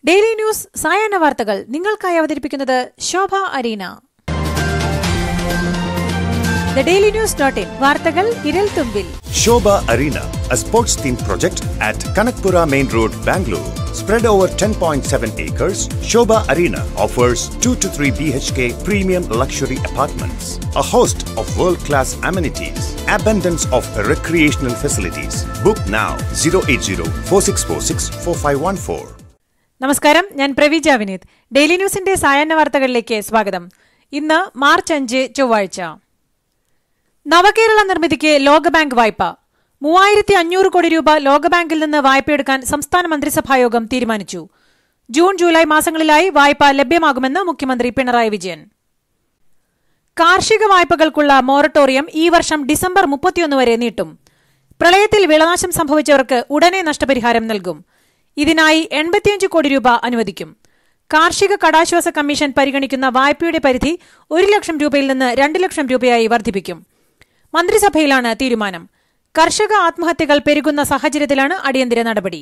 Daily news സായാഹ്ന വാർത്തകൾ നിങ്ങൾക്കായി അവതരിപ്പിക്കുന്നത് Shobha Areena the daily news dot in വാർത്തകൾ ഇരൽ തുമ്പിൽ Shobha Arena, a sports themed project at Kanakpura Main Road, Bangalore. Spread over 10.7 acres, Shobha Arena offers 2 to 3 BHK premium luxury apartments, a host of world class amenities, abundance of recreational facilities. Book now 080 4646 4514. നമസ്കാരം ഞാൻ Praveeja Vineeth daily ന്യൂസിന്റെ സായാഹ്ന വാർത്തകളിലേക്ക് സ്വാഗതം ഇന്ന് March അഞ്ച് ചൊവ്വാഴ്ച നവകേരള നിർമ്മിതിക്ക് ലോകബാങ്ക് വായ്പ മൂവായിരത്തി അഞ്ഞൂറ് കോടി രൂപ ലോകബാങ്കിൽ നിന്ന് വായ്പയെടുക്കാൻ സംസ്ഥാന മന്ത്രിസഭായോഗം തീരുമാനിച്ചു ജൂൺ ജൂലൈ മാസങ്ങളിലായി വായ്പ ലഭ്യമാകുമെന്ന് മുഖ്യമന്ത്രി പിണറായി വിജയൻ കാർഷിക വായ്പകൾക്കുള്ള മൊറട്ടോറിയം ഈ വർഷം ഡിസംബർ മുപ്പത്തിയൊന്ന് വരെ നീട്ടും പ്രളയത്തിൽ വിളനാശം സംഭവിച്ചവർക്ക് ഉടനെ നഷ്ടപരിഹാരം നൽകും ഇതിനായി എൺപത്തിയഞ്ച് കോടി രൂപ അനുവദിക്കും കാർഷിക കടാശ്വാസ കമ്മീഷൻ പരിഗണിക്കുന്ന വായ്പയുടെ പരിധി ഒരു ലക്ഷം രൂപയിൽ നിന്ന് രണ്ട് ലക്ഷം രൂപയായി വർദ്ധിപ്പിക്കും മന്ത്രിസഭയിലാണ് തീരുമാനം കർഷക ആത്മഹത്യകൾ പെരുകുന്ന സാഹചര്യത്തിലാണ് അടിയന്തര നടപടി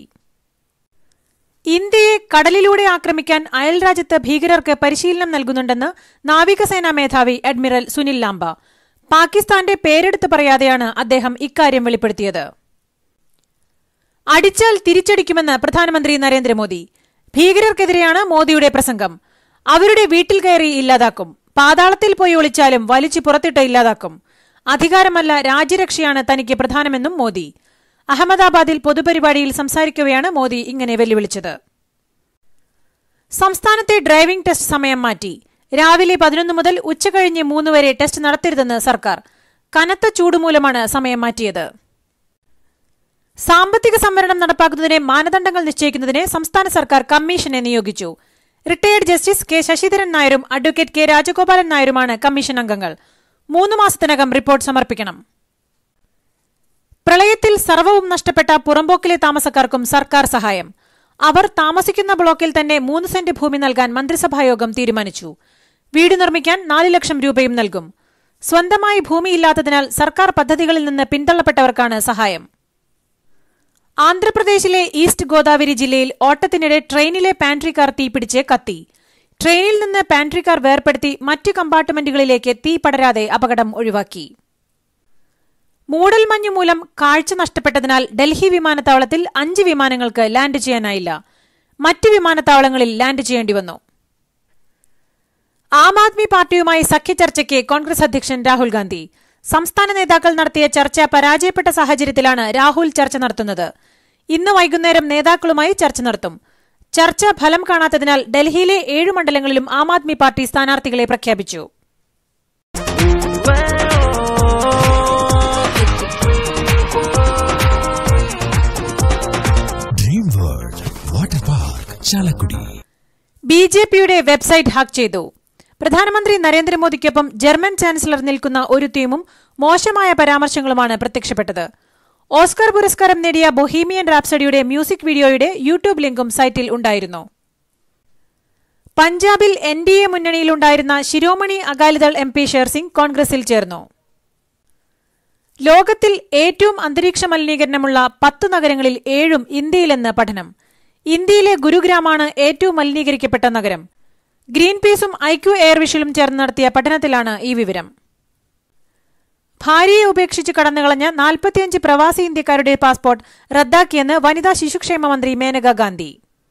ഇന്ത്യയെ കടലിലൂടെ ആക്രമിക്കാൻ അയൽരാജ്യത്ത് ഭീകരർക്ക് പരിശീലനം നൽകുന്നുണ്ടെന്ന് നാവികസേനാ മേധാവി അഡ്മിറൽ സുനിൽ ലാംബ പാകിസ്ഥാന്റെ പേരെടുത്ത് പറയാതെയാണ് അദ്ദേഹം ഇക്കാര്യം വെളിപ്പെടുത്തിയത് അടിച്ചാൽ തിരിച്ചടിക്കുമെന്ന് പ്രധാനമന്ത്രി നരേന്ദ്രമോദി ഭീകരർക്കെതിരെയാണ് മോദിയുടെ പ്രസംഗം അവരുടെ വീട്ടിൽ കയറി ഇല്ലാതാക്കും പാതാളത്തിൽ പോയി ഒളിച്ചാലും വലിച്ചു പുറത്തിട്ട് ഇല്ലാതാക്കും അധികാരമല്ല രാജ്യരക്ഷയാണ് തനിക്ക് പ്രധാനമെന്നും മോദി അഹമ്മദാബാദിൽ പൊതുപരിപാടിയിൽ സംസാരിക്കവെയാണ് മോദി ഇങ്ങനെ വെല്ലുവിളിച്ചത് സംസ്ഥാനത്തെ ഡ്രൈവിംഗ് ടെസ്റ്റ് സമയം മാറ്റി രാവിലെ പതിനൊന്ന് മുതൽ ഉച്ചകഴിഞ്ഞ് മൂന്ന് വരെ ടെസ്റ്റ് നടത്തരുതെന്ന് സർക്കാർ കനത്ത ചൂടുമൂലമാണ് സമയം മാറ്റിയത് സാമ്പത്തിക സംവരണം നടപ്പാക്കുന്നതിന് മാനദണ്ഡങ്ങൾ നിശ്ചയിക്കുന്നതിന് സംസ്ഥാന സർക്കാർ കമ്മീഷനെ നിയോഗിച്ചു റിട്ടയേർഡ് ജസ്റ്റിസ് കെ ശശിധരൻ നായരും അഡ്വക്കേറ്റ് കെ രാജഗോപാലൻ നായരുമാണ് കമ്മീഷൻ അംഗങ്ങൾ മൂന്ന് മാസത്തിനകം റിപ്പോർട്ട് സമർപ്പിക്കണം പ്രളയത്തിൽ സർവവും നഷ്ടപ്പെട്ട പുറമ്പോക്കിലെ താമസക്കാർക്കും സർക്കാർ സഹായം അവർ താമസിക്കുന്ന ബ്ലോക്കിൽ തന്നെ മൂന്ന് സെന്റ് ഭൂമി നൽകാൻ മന്ത്രിസഭായോഗം തീരുമാനിച്ചു വീട് നിർമ്മിക്കാൻ നാല് ലക്ഷം രൂപയും നൽകും സ്വന്തമായി ഭൂമിയില്ലാത്തതിനാൽ സർക്കാർ പദ്ധതികളിൽ നിന്ന് പിന്തള്ളപ്പെട്ടവർക്കാണ് സഹായം ആന്ധ്രാപ്രദേശിലെ ഈസ്റ്റ് ഗോദാവരി ജില്ലയിൽ ഓട്ടത്തിനിടെ ട്രെയിനിലെ പാൻട്രി കാർ തീപിടിച്ച് കത്തി ട്രെയിനിൽ നിന്ന് പാൻട്രി കാർ വേർപെടുത്തി മറ്റു കമ്പാർട്ട്മെന്റുകളിലേക്ക് തീ പടരാതെ അപകടം ഒഴിവാക്കി മൂടൽമഞ്ഞ് മൂലം കാഴ്ച നഷ്ടപ്പെട്ടതിനാൽ ഡൽഹി വിമാനത്താവളത്തിൽ അഞ്ച് വിമാനങ്ങൾക്ക് ലാൻഡ് ചെയ്യാനായില്ല മറ്റ് വിമാനത്താവളങ്ങളിൽ ലാൻഡ് ചെയ്യേണ്ടി വന്നു ആം ആദ്മി പാർട്ടിയുമായി സഖ്യചർച്ചയ്ക്ക് കോൺഗ്രസ് അധ്യക്ഷൻ രാഹുൽ ഗാന്ധി സംസ്ഥാന നേതാക്കൾ നടത്തിയ ചർച്ച പരാജയപ്പെട്ട സാഹചര്യത്തിലാണ് രാഹുൽ ചർച്ച നടത്തുന്നത് ഇന്ന് വൈകുന്നേരം നേതാക്കളുമായി ചർച്ച നടത്തും ചർച്ച ഫലം കാണാത്തതിനാൽ ഡൽഹിയിലെ ഏഴ് മണ്ഡലങ്ങളിലും ആം ആദ്മി പാർട്ടി സ്ഥാനാർത്ഥികളെ പ്രഖ്യാപിച്ചു dream world water park Chalakudy B J പിയുടെ വെബ്സൈറ്റ് ഹാക്ക് ചെയ്തു പ്രധാനമന്ത്രി നരേന്ദ്രമോദിക്കൊപ്പം ജർമ്മൻ ചാൻസലർ നിൽക്കുന്ന ഒരു ടീമും മോശമായ പരാമർശങ്ങളുമാണ് പ്രത്യക്ഷപ്പെട്ടത് ഓസ്കർ പുരസ്കാരം നേടിയ ബൊഹീമിയൻ റാപ്സഡിയുടെ മ്യൂസിക് വീഡിയോയുടെ യൂട്യൂബ് ലിങ്കും സൈറ്റിൽ ഉണ്ടായിരുന്നു പഞ്ചാബിൽ N D A മുന്നണിയിലുണ്ടായിരുന്ന Shiromani Akali Dal M P Sher Singh കോൺഗ്രസിൽ ചേർന്നു ലോകത്തിൽ ഏറ്റവും അന്തരീക്ഷ മലിനീകരണമുള്ള പത്ത് നഗരങ്ങളിൽ ഏഴും ഇന്ത്യയിലെന്ന് പഠനം ഇന്ത്യയിലെ ഗുരുഗ്രാമാണ് ഏറ്റവും മലിനീകരിക്കപ്പെട്ട നഗരം ഗ്രീൻ പീസും ഐക്യു എയർവിഷലും ചേർന്ന് നടത്തിയ പഠനത്തിലാണ് ഈ വിവരം ഭാര്യയെ ഉപേക്ഷിച്ച് കടന്നുകളഞ്ഞ നാൽപ്പത്തിയഞ്ച് പ്രവാസി ഇന്ത്യക്കാരുടെ പാസ്പോർട്ട് റദ്ദാക്കിയെന്ന് വനിതാ ശിശുക്ഷേമ മന്ത്രി മേനക ഗാന്ധി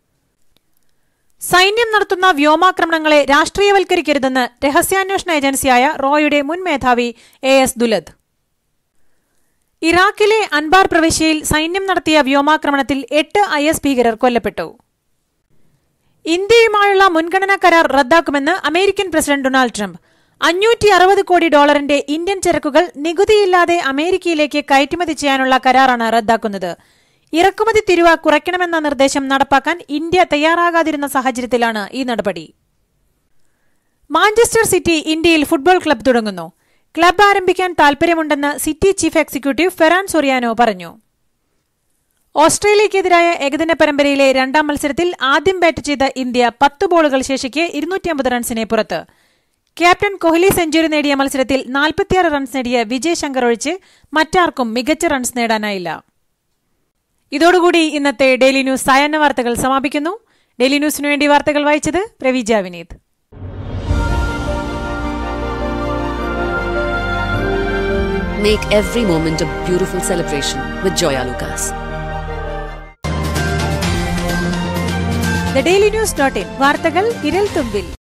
സൈന്യം നടത്തുന്ന വ്യോമാക്രമണങ്ങളെ രാഷ്ട്രീയവൽക്കരിക്കരുതെന്ന് രഹസ്യാന്വേഷണ ഏജൻസിയായ റോയുടെ മുൻ മേധാവി എ എസ് ദുലത് ഇറാഖിലെ അൻബാർ പ്രവിശ്യയിൽ സൈന്യം നടത്തിയ വ്യോമാക്രമണത്തിൽ എട്ട് ഐ എസ് ഭീകരർ കൊല്ലപ്പെട്ടു ഇന്ത്യയുമായുള്ള മുൻഗണനാ കരാർ റദ്ദാക്കുമെന്ന് അമേരിക്കൻ പ്രസിഡന്റ് ഡൊണാൾഡ് ട്രംപ് അഞ്ഞൂറ്റി അറുപത് കോടി ഡോളറിന്റെ ഇന്ത്യൻ ചരക്കുകൾ നികുതിയില്ലാതെ അമേരിക്കയിലേക്ക് കയറ്റുമതി ചെയ്യാനുള്ള കരാറാണ് റദ്ദാക്കുന്നത് ഇറക്കുമതി തിരുവ കുറയ്ക്കണമെന്ന നിർദ്ദേശം നടപ്പാക്കാൻ ഇന്ത്യ തയ്യാറാകാതിരുന്ന സാഹചര്യത്തിലാണ് ഈ നടപടി മാഞ്ചസ്റ്റർ സിറ്റി ഇന്ത്യയിൽ ഫുട്ബോൾ ക്ലബ് തുടങ്ങുന്നു ക്ലബ് ആരംഭിക്കാൻ താൽപര്യമുണ്ടെന്ന് City chief executive Ferran Soriano പറഞ്ഞു ഓസ്ട്രേലിയക്കെതിരായ ഏകദിന പരമ്പരയിലെ രണ്ടാം മത്സരത്തിൽ ആദ്യം ബാറ്റ് ചെയ്ത ഇന്ത്യ പത്ത് ബോളുകൾ ശേഷിക്കെ ഇരുന്നൂറ്റിയമ്പത് റൺസിനെ പുറത്ത് ക്യാപ്റ്റൻ കോഹ്ലി സെഞ്ചുറി നേടിയ മത്സരത്തിൽ നാൽപ്പത്തിയാറ് റൺസ് നേടിയ വിജയ് ശങ്കർ ഒഴിച്ച് മറ്റാർക്കും മികച്ച റൺസ് നേടാനായില്ല ഇതോടുകൂടി ഇന്നത്തെ ഡെയിലി ന്യൂസ് സായാഹ്ന വാർത്തകൾ സമാപിക്കുന്നു ഡെയിലി ന്യൂസിനു വേണ്ടി വാർത്തകൾ വായിച്ചത് Praveeja Vineeth Make every moment a beautiful celebration with Joya Lucas. The daily news dot in വാർത്തകൾ വിരൽ തുമ്പിൽ